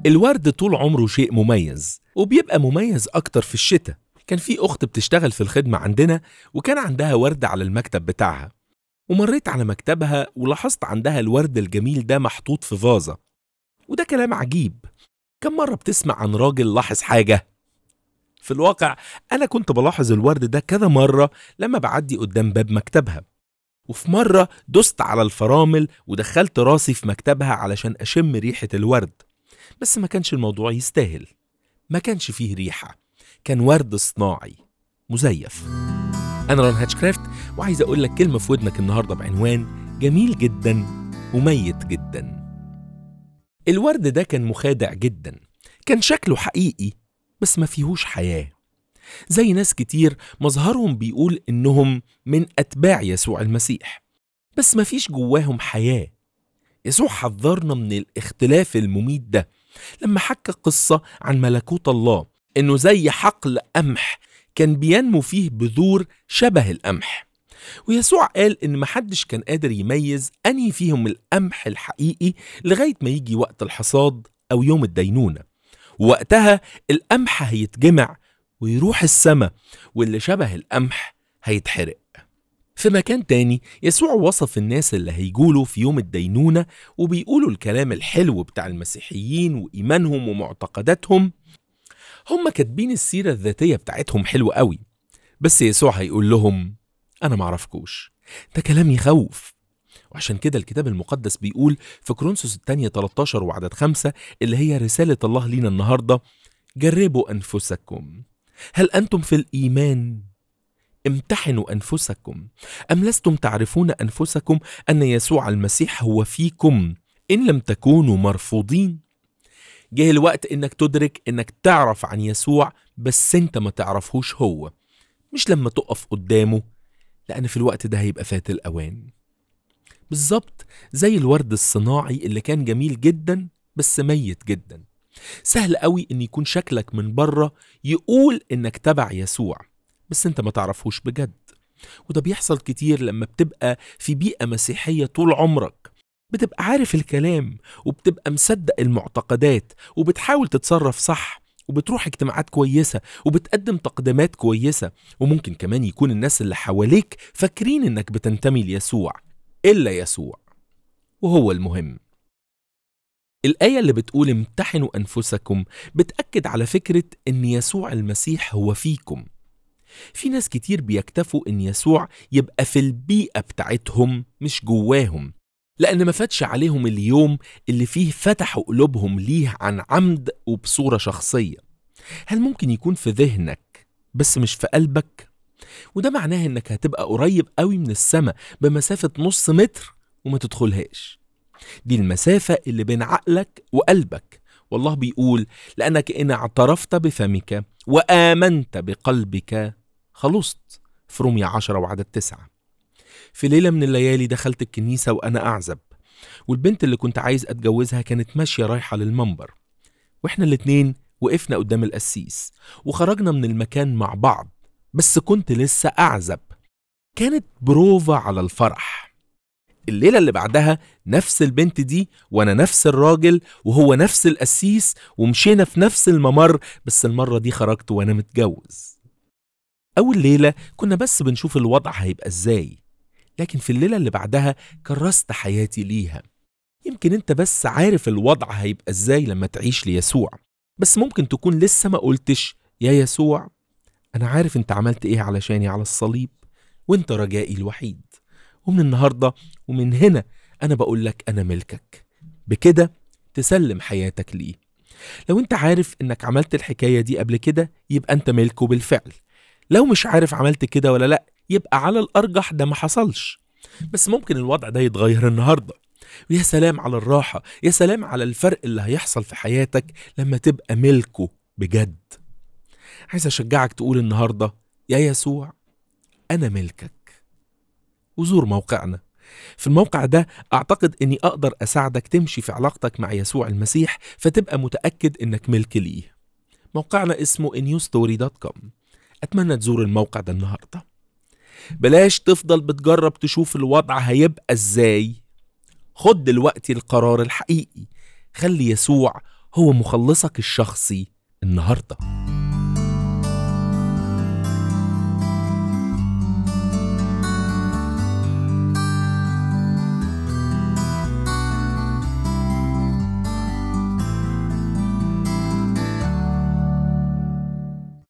الورد طول عمره شيء مميز وبيبقى مميز أكتر في الشتاء كان في أخت بتشتغل في الخدمة عندنا وكان عندها ورد على المكتب بتاعها ومريت على مكتبها ولاحظت عندها الورد الجميل ده محطوط في فازة وده كلام عجيب كم مرة بتسمع عن راجل لاحظ حاجة؟ في الواقع أنا كنت بلاحظ الورد ده كذا مرة لما بعدي قدام باب مكتبها وفي مرة دست على الفرامل ودخلت راسي في مكتبها علشان أشم ريحة الورد بس ما كانش الموضوع يستاهل ما كانش فيه ريحة كان ورد صناعي مزيف أنا ران هاتشكرافت وعايز أقول لك كلمة في ودنك النهاردة بعنوان جميل جدا وميت جدا الورد ده كان مخادع جدا كان شكله حقيقي بس ما فيهوش حياة زي ناس كتير مظهرهم بيقول إنهم من أتباع يسوع المسيح بس ما فيش جواهم حياة يسوع حذرنا من الاختلاف المميت ده لما حكى قصة عن ملكوت الله إنه زي حقل قمح كان بينمو فيه بذور شبه القمح ويسوع قال إن محدش كان قادر يميز أنهي فيهم القمح الحقيقي لغاية ما يجي وقت الحصاد أو يوم الدينونة وقتها القمح هيتجمع ويروح السما واللي شبه القمح هيتحرق في مكان تاني يسوع وصف الناس اللي هيجولوا في يوم الدينونة وبيقولوا الكلام الحلو بتاع المسيحيين وإيمانهم ومعتقداتهم هم كاتبين السيرة الذاتية بتاعتهم حلو قوي بس يسوع هيقول لهم أنا معرفكوش ده كلام يخوف وعشان كده الكتاب المقدس بيقول في كرونسوس الثانية 13 وعدد خمسة اللي هي رسالة الله لينا النهاردة جربوا أنفسكم هل أنتم في الإيمان امتحنوا أنفسكم أم لستم تعرفون أنفسكم أن يسوع المسيح هو فيكم إن لم تكونوا مرفوضين جه الوقت إنك تدرك إنك تعرف عن يسوع بس أنت ما تعرفهوش هو مش لما تقف قدامه لأن في الوقت ده هيبقى فات الأوان بالظبط زي الورد الصناعي اللي كان جميل جدا بس ميت جدا سهل قوي ان يكون شكلك من بره يقول انك تبع يسوع بس انت ما تعرفوش بجد وده بيحصل كتير لما بتبقى في بيئة مسيحية طول عمرك بتبقى عارف الكلام وبتبقى مصدق المعتقدات وبتحاول تتصرف صح وبتروح اجتماعات كويسة وبتقدم تقديمات كويسة وممكن كمان يكون الناس اللي حواليك فاكرين انك بتنتمي ليسوع إلا يسوع وهو المهم الآية اللي بتقول امتحنوا أنفسكم بتأكد على فكرة إن يسوع المسيح هو فيكم في ناس كتير بيكتفوا إن يسوع يبقى في البيئة بتاعتهم مش جواهم لأن ما فاتش عليهم اليوم اللي فيه فتحوا قلوبهم ليه عن عمد وبصورة شخصية هل ممكن يكون في ذهنك بس مش في قلبك؟ وده معناه إنك هتبقى قريب قوي من السماء بمسافة نص متر وما تدخلهاش دي المسافة اللي بين عقلك وقلبك والله بيقول لأنك إن اعترفت بفمك وآمنت بقلبك خلصت في رومية عشرة وعدد تسعة في ليلة من الليالي دخلت الكنيسة وأنا أعزب والبنت اللي كنت عايز أتجوزها كانت ماشية رايحة للمنبر وإحنا الاتنين وقفنا قدام القسيس وخرجنا من المكان مع بعض بس كنت لسه أعزب كانت بروفا على الفرح الليلة اللي بعدها نفس البنت دي وأنا نفس الراجل وهو نفس القسيس ومشينا في نفس الممر بس المرة دي خرجت وأنا متجوز أول ليلة كنا بس بنشوف الوضع هيبقى إزاي لكن في الليلة اللي بعدها كرست حياتي ليها يمكن انت بس عارف الوضع هيبقى ازاي لما تعيش ليسوع بس ممكن تكون لسه ما قلتش يا يسوع انا عارف انت عملت ايه علشاني على الصليب وانت رجائي الوحيد ومن النهاردة ومن هنا انا بقول لك انا ملكك بكده تسلم حياتك ليه لو انت عارف انك عملت الحكاية دي قبل كده يبقى انت ملكه بالفعل لو مش عارف عملت كده ولا لا يبقى على الأرجح ده ما حصلش بس ممكن الوضع ده يتغير النهاردة ويا سلام على الراحة يا سلام على الفرق اللي هيحصل في حياتك لما تبقى ملكه بجد عايز أشجعك تقول النهاردة يا يسوع أنا ملكك وزور موقعنا في الموقع ده أعتقد أني أقدر أساعدك تمشي في علاقتك مع يسوع المسيح فتبقى متأكد أنك ملك ليه موقعنا اسمه newstory.com أتمنى تزور الموقع ده النهارده بلاش تفضل بتجرب تشوف الوضع هيبقى ازاي خد دلوقتي القرار الحقيقي خلي يسوع هو مخلصك الشخصي النهارده